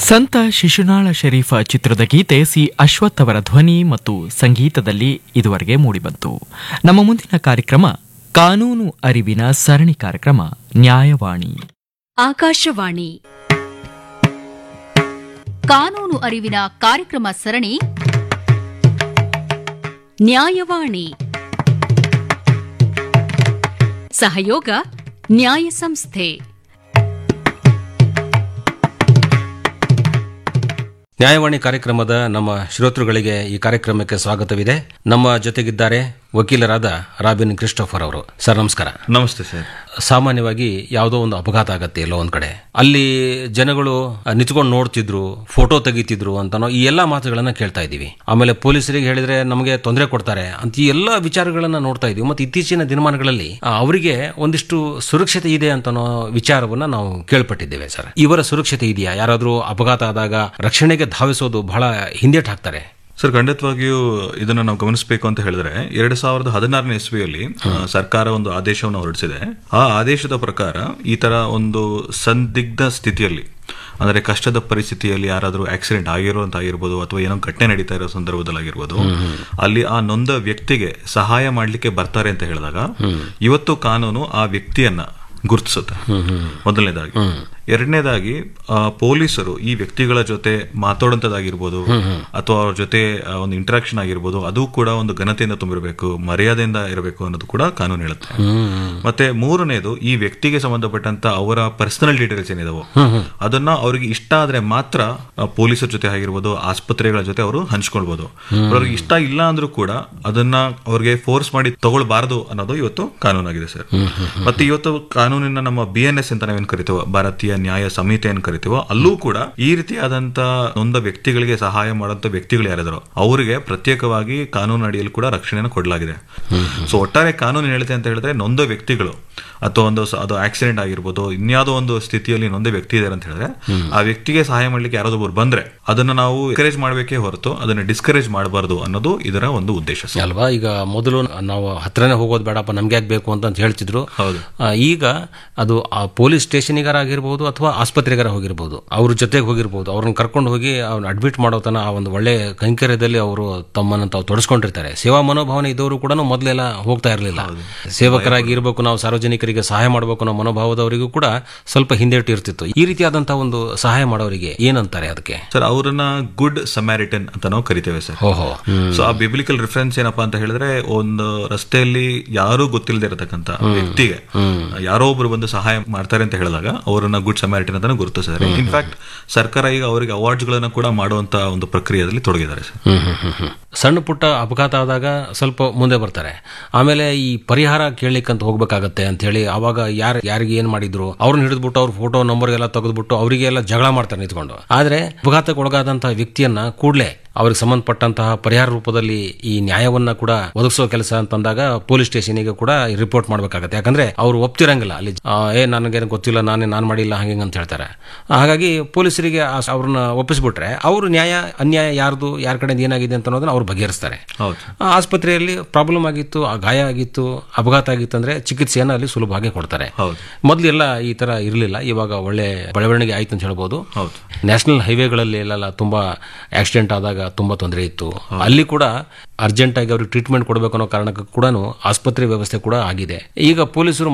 ಸಂತ ಶಿಶುನಾಳ ಶರೀಫ ಚಿತ್ರದ ಗೀತೆ ಸಿ ಅಶ್ವಥ್ ಅವರ ಧ್ವನಿ ಮತ್ತು ಸಂಗೀತದಲ್ಲಿ ಇದುವರೆಗೆ ಮೂಡಿಬಂತು ನಮ್ಮ ಮುಂದಿನ ಕಾರ್ಯಕ್ರಮ ಕಾನೂನು ಅರಿವಿನ ಸರಣಿ ಕಾರ್ಯಕ್ರಮ ನ್ಯಾಯವಾಣಿ ಆಕಾಶವಾಣಿ ಕಾನೂನು ಅರಿವಿನ ಕಾರ್ಯಕ್ರಮ ಸರಣಿ ನ್ಯಾಯವಾಣಿ ಸಹಯೋಗ ನ್ಯಾಯ ಸಂಸ್ಥೆ ನ್ಯಾಯವಾಣಿ ಕಾರ್ಯಕ್ರಮದ ನಮ್ಮ ಶ್ರೋತೃಗಳಿಗೆ ಈ ಕಾರ್ಯಕ್ರಮಕ್ಕೆ ಸ್ವಾಗತವಿದೆ ನಮ್ಮ ಜೊತೆಗಿದ್ದಾರೆ ವಕೀಲರಾದ ರಾಬಿನ್ ಕ್ರಿಸ್ಟೋಫರ್ ಅವರು ಸರ್ ನಮಸ್ಕಾರ ನಮಸ್ತೆ ಸರ್ ಸಾಮಾನ್ಯವಾಗಿ ಯಾವುದೋ ಒಂದು ಅಪಘಾತ ಆಗತ್ತೆ ಎಲ್ಲೋ ಒಂದ್ ಕಡೆ ಅಲ್ಲಿ ಜನಗಳು ನಿಂತ್ಕೊಂಡು ನೋಡ್ತಿದ್ರು ಫೋಟೋ ತೆಗಿತಿದ್ರು ಅಂತನೋ ಈ ಎಲ್ಲಾ ಮಾತುಗಳನ್ನ ಕೇಳ್ತಾ ಇದೀವಿ ಆಮೇಲೆ ಪೊಲೀಸರಿಗೆ ಹೇಳಿದ್ರೆ ನಮಗೆ ತೊಂದರೆ ಕೊಡ್ತಾರೆ ಅಂತ ಈ ಎಲ್ಲಾ ವಿಚಾರಗಳನ್ನ ನೋಡ್ತಾ ಇದೀವಿ ಮತ್ತೆ ಇತ್ತೀಚಿನ ದಿನಮಾನಗಳಲ್ಲಿ ಆ, ಅವರಿಗೆ ಒಂದಿಷ್ಟು ಸುರಕ್ಷತೆ ಇದೆ ಅಂತನೋ ವಿಚಾರವನ್ನ ನಾವು ಕೇಳ್ಪಟ್ಟಿದ್ದೇವೆ ಸರ್ ಇವರ ಸುರಕ್ಷತೆ ಇದೆಯಾ ಯಾರಾದ್ರೂ ಅಪಘಾತ ಆದಾಗ ರಕ್ಷಣೆಗೆ ಧಾವಿಸೋದು ಬಹಳ ಹಿಂದೇಟ್ ಹಾಕ್ತಾರೆ ಸರ್ ಖಂಡಿತವಾಗಿಯೂ ಇದನ್ನ ನಾವು ಗಮನಿಸಬೇಕು ಅಂತ ಹೇಳಿದ್ರೆ ಎರಡ್ ಸಾವಿರದ ಹದಿನಾರನೇ ಇಸ್ವಿಯಲ್ಲಿ ಆ, ಸರ್ಕಾರ ಒಂದು ಆದೇಶವನ್ನು ಹೊರಡಿಸಿದೆ ಆ ಆದೇಶದ ಪ್ರಕಾರ ಈ ತರ ಒಂದು ಸಂದಿಗ್ಧ ಸ್ಥಿತಿಯಲ್ಲಿ ಅಂದ್ರೆ ಕಷ್ಟದ ಪರಿಸ್ಥಿತಿಯಲ್ಲಿ ಯಾರಾದರೂ ಆಕ್ಸಿಡೆಂಟ್ ಆಗಿರುವಂತ ಆಗಿರ್ಬೋದು ಅಥವಾ ಏನೋ ಘಟನೆ ನಡೀತಾ ಇರೋ ಸಂದರ್ಭದಲ್ಲಿ ಆಗಿರ್ಬೋದು ಅಲ್ಲಿ ಆ ನೊಂದ ವ್ಯಕ್ತಿಗೆ ಸಹಾಯ ಮಾಡ್ಲಿಕ್ಕೆ ಬರ್ತಾರೆ ಅಂತ ಹೇಳಿದಾಗ ಇವತ್ತು ಕಾನೂನು ಆ ವ್ಯಕ್ತಿಯನ್ನ ಗುರುತಿಸುತ್ತೆ ಮೊದಲನೇದಾಗಿ ಎರಡನೇದಾಗಿ ಆ, ಪೊಲೀಸರು ಈ ವ್ಯಕ್ತಿಗಳ ಜೊತೆ ಮಾತಾಡುವಂತದ್ದಾಗಿರ್ಬೋದು ಅಥವಾ ಅವ್ರ ಜೊತೆ ಆ, ಒಂದು ಇಂಟರಾಕ್ಷನ್ ಆಗಿರ್ಬೋದು ಅದು ಕೂಡ ಒಂದು ಘನತೆಯಿಂದ ತುಂಬಿರಬೇಕು ಮರ್ಯಾದೆಯಿಂದ ಇರಬೇಕು ಅನ್ನೋದು ಕೂಡ ಕಾನೂನು ಹೇಳುತ್ತೆ ಮತ್ತೆ ಮೂರನೇದು ಈ ವ್ಯಕ್ತಿಗೆ ಸಂಬಂಧಪಟ್ಟಂತ ಅವರ ಪರ್ಸನಲ್ ಡೀಟೇಲ್ಸ್ ಏನಿದಾವೋ ಅದನ್ನ ಅವರಿಗೆ ಇಷ್ಟ ಆದ್ರೆ ಮಾತ್ರ ಆ, ಪೊಲೀಸರ ಜೊತೆ ಆಗಿರ್ಬೋದು ಆಸ್ಪತ್ರೆಗಳ ಜೊತೆ ಅವರು ಹಂಚ್ಕೊಳ್ಬಹುದು ಅವ್ರಿಗೆ ಇಷ್ಟ ಇಲ್ಲ ಅಂದ್ರೂ ಕೂಡ ಅದನ್ನ ಅವ್ರಿಗೆ ಫೋರ್ಸ್ ಮಾಡಿ ತಗೊಳ್ಬಾರದು ಅನ್ನೋದು ಇವತ್ತು ಕಾನೂನಾಗಿದೆ ಸರ್ ಮತ್ತೆ ಇವತ್ತು ಕಾನೂನಿನ ನಮ್ಮ ಬಿ ಎನ್ ಎಸ್ ಅಂತ ನಾವೇನ್ ಕರಿತೀವೋ ಭಾರತೀಯ ನ್ಯಾಯ ಸಂಹಿತೆ ಏನ್ ಕರಿತೀವೋ ಅಲ್ಲೂ ಕೂಡ ಈ ರೀತಿಯಾದಂತ ನೊಂದ ವ್ಯಕ್ತಿಗಳಿಗೆ ಸಹಾಯ ಮಾಡುವಂತ ವ್ಯಕ್ತಿಗಳು ಯಾರಿದಾರೋ ಅವರಿಗೆ ಪ್ರತ್ಯೇಕವಾಗಿ ಕಾನೂನು ಅಡಿಯಲ್ಲಿ ಕೂಡ ರಕ್ಷಣೆಯನ್ನು ಕೊಡಲಾಗಿದೆ ಸೊ ಒಟ್ಟಾರೆ ಕಾನೂನು ಹೇಳುತ್ತೆ ಅಂತ ಹೇಳಿದ್ರೆ ನೊಂದ ವ್ಯಕ್ತಿಗಳು ಅಥವಾ ಒಂದು ಸ- ಅದು ಆಕ್ಸಿಡೆಂಟ್ ಆಗಿರ್ಬೋದು ಇನ್ಯಾವುದೋ ಒಂದು ಸ್ಥಿತಿಯಲ್ಲಿ ನೊಂದ ವ್ಯಕ್ತಿ ಇದ್ದಾರೆ ಅಂತ ಹೇಳಿದ್ರೆ ಆ ವ್ಯಕ್ತಿಗೆ ಸಹಾಯ ಮಾಡ್ಲಿಕ್ಕೆ ಯಾರಾದೊಬ್ಬರು ಬಂದ್ರೆ ಅದನ್ನ ನಾವು ಎನ್ಕರೇಜ್ ಮಾಡಬೇಕೇ ಹೊರತು ಅದನ್ನ ಡಿಸ್ಕರೇಜ್ ಮಾಡಬಾರದು ಅನ್ನೋದು ಇದರ ಒಂದು ಉದ್ದೇಶ ಸರ್. ಅಲ್ವಾ ಈಗ ಮೊದಲು ನಾವು ಹತ್ರನೇ ಹೋಗೋದು ಬೇಡಪ್ಪ ನಮ್ಗೆ ಯಾಕೆ ಬೇಕು ಅಂತ ಹೇಳ್ತಿದ್ರು ಹೌದು. ಆ, ಈಗ ಅದು ಆ ಪೊಲೀಸ್ ಸ್ಟೇಷನಿಗಾರ ಆಗಿರ್ಬೋದು ಅಥವಾ ಆಸ್ಪತ್ರೆಗಾರ ಹೋಗಿರ್ಬೋದು ಅವ್ರ ಜೊತೆಗೆ ಹೋಗಿರ್ಬೋದು ಅವ್ರನ್ನ ಕರ್ಕೊಂಡು ಹೋಗಿ ಅವ್ರನ್ನ ಅಡ್ಮಿಟ್ ಮಾಡೋ ತನ ಆ ಒಂದು ಒಳ್ಳೆ ಕೈಂಕರ್ಯದಲ್ಲಿ ಅವರು ತಮ್ಮನ್ನು ತಾವು ತೊಡಸ್ಕೊಂಡಿರ್ತಾರೆ ಸೇವಾ ಮನೋಭಾವನೆ ಇದ್ದವರು ಕೂಡ ಮೊದಲೆಲ್ಲ ಹೋಗ್ತಾ ಇರಲಿಲ್ಲ ಸೇವಕರಾಗಿ ಇರಬೇಕು ನಾವು ಸಾರ್ವಜನಿಕರಿಗೆ ಸಹಾಯ ಮಾಡಬೇಕು ಅನ್ನೋ ಮನೋಭಾವದವರಿಗೂ ಕೂಡ ಸ್ವಲ್ಪ ಹಿಂದೇಟು ಇರ್ತಿತ್ತು ಈ ರೀತಿಯಾದಂತಹ ಒಂದು ಸಹಾಯ ಮಾಡೋರಿಗೆ ಏನಂತಾರೆ ಅದಕ್ಕೆ ಸರ್ ಅವರನ್ನ ಗುಡ್ ಸಮ್ಯಾರಿಟನ್ ಅಂತ ನಾವು ಕರಿತೇವೆ ಸರ್ ಓಹೋ ಸೊ ಆ ಬಿಬ್ಲಿಕಲ್ ರಿಫರೆನ್ಸ್ ಏನಪ್ಪಾ ಅಂತ ಹೇಳಿದ್ರೆ ಒಂದು ರಸ್ತೆಯಲ್ಲಿ ಯಾರೂ ಗೊತ್ತಿಲ್ಲದೆ ಇರತಕ್ಕಂತ ವ್ಯಕ್ತಿಗೆ ಯಾರೋ ಒಬ್ರು ಬಂದು ಸಹಾಯ ಮಾಡ್ತಾರೆ ಅಂತ ಹೇಳಿದಾಗ ಅವರನ್ನ ಗುಡ್ ಸಮ್ಯಾರಿಟನ್ ಅಂತ ಗುರುತಿಸಿದ್ದಾರೆ ಇನ್ಫ್ಯಾಕ್ಟ್ ಸರ್ಕಾರ ಈಗ ಅವರಿಗೆ ಅವಾರ್ಡ್ಸ್ ಗಳನ್ನ ಕೂಡ ಮಾಡುವಂತ ಒಂದು ಪ್ರಕ್ರಿಯೆಯಲ್ಲಿ ತೊಡಗಿದ್ದಾರೆ ಸರ್ ಹ್ಮ್ ಹ್ಮ್ ಹ್ಮ್ ಹ್ಮ್. ಸಣ್ಣ ಪುಟ್ಟ ಅಪಘಾತ ಆದಾಗ ಸ್ವಲ್ಪ ಮುಂದೆ ಬರ್ತಾರೆ ಆಮೇಲೆ ಈ ಪರಿಹಾರ ಕೇಳಲಿಕ್ಕಂತ ಹೋಗ್ಬೇಕಾಗತ್ತೆ ಅಂತ ಹೇಳಿ ಅವಾಗ ಯಾರು ಯಾರಿಗೆ ಏನ್ ಮಾಡಿದ್ರು ಅವ್ರನ್ನ ಹಿಡಿದ್ಬಿಟ್ಟು ಅವ್ರ ಫೋಟೋ ನಂಬರ್ ಎಲ್ಲ ತೆಗೆದ್ಬಿಟ್ಟು ಅವರಿಗೆಲ್ಲ ಜಗಳ ಮಾಡ್ತಾರೆ ನಿಂತ್ಕೊಂಡು ಆದ್ರೆ ಅಪಘಾತಕ್ಕೆ ಒಳಗಾದಂತಹ ವ್ಯಕ್ತಿಯನ್ನ ಕೂಡಲೇ ಅವ್ರಿಗೆ ಸಂಬಂಧಪಟ್ಟಂತಹ ಪರಿಹಾರ ರೂಪದಲ್ಲಿ ಈ ನ್ಯಾಯವನ್ನ ಕೂಡ ಒದಗಿಸೋ ಕೆಲಸ ಅಂತಂದಾಗ ಪೊಲೀಸ್ ಸ್ಟೇಷನ್ಗೆ ಕೂಡ ರಿಪೋರ್ಟ್ ಮಾಡ್ಬೇಕಾಗತ್ತೆ ಯಾಕಂದ್ರೆ ಅವ್ರು ಒಪ್ತಿರಂಗಿಲ್ಲ ಅಲ್ಲಿ ಆ, ಏ ನನಗೇನು ಗೊತ್ತಿಲ್ಲ ನಾನೇ ನಾನು ಮಾಡಿಲ್ಲ ಹಂಗೆ ಅಂತ ಹೇಳ್ತಾರೆ ಹಾಗಾಗಿ ಪೊಲೀಸರಿಗೆ ಆ- ಅವ್ರನ್ನ ಒಪ್ಪಿಸ್ಬಿಟ್ರೆ ಅವರು ನ್ಯಾಯ ಅನ್ಯಾಯ ಯಾರ್ದು ಯಾರ ಕಡೆಯಿಂದ ಏನಾಗಿದೆ ಅಂತ ಅನ್ನೋದನ್ನ ಅವ್ರು ಬಗೆಹರಿಸ್ತಾರೆ ಹೌದು ಆ ಆಸ್ಪತ್ರೆಯಲ್ಲಿ ಪ್ರಾಬ್ಲಮ್ ಆಗಿತ್ತು ಆ ಗಾಯ ಆಗಿತ್ತು ಅಪಘಾತ ಆಗಿತ್ತು ಅಂದ್ರೆ ಚಿಕಿತ್ಸೆಯನ್ನು ಅಲ್ಲಿ ಸುಲಭವಾಗಿ ಕೊಡ್ತಾರೆ ಹೌದು ಮೊದಲೆಲ್ಲ ಈ ತರ ಇರಲಿಲ್ಲ ಇವಾಗ ಒಳ್ಳೆ ಬೆಳವಣಿಗೆ ಆಯ್ತು ಅಂತ ಹೇಳ್ಬೋದು ಹೌದು ನ್ಯಾಷನಲ್ ಹೈವೇಗಳಲ್ಲಿ ಎಲ್ಲ ತುಂಬಾ ಆಕ್ಸಿಡೆಂಟ್ ಆದಾಗ ತುಂಬಾ ತೊಂದರೆ ಇತ್ತು ಅಲ್ಲಿ ಕೂಡ ಅರ್ಜೆಂಟ್ ಆಗಿ ಅವ್ರಿಗೆ ಟ್ರೀಟ್ಮೆಂಟ್ ಕೊಡಬೇಕು ಅನ್ನೋ ಕಾರಣಕ್ಕೂ ಕೂಡ ಆಸ್ಪತ್ರೆ ವ್ಯವಸ್ಥೆ ಕೂಡ ಆಗಿದೆ ಈಗ ಪೊಲೀಸರು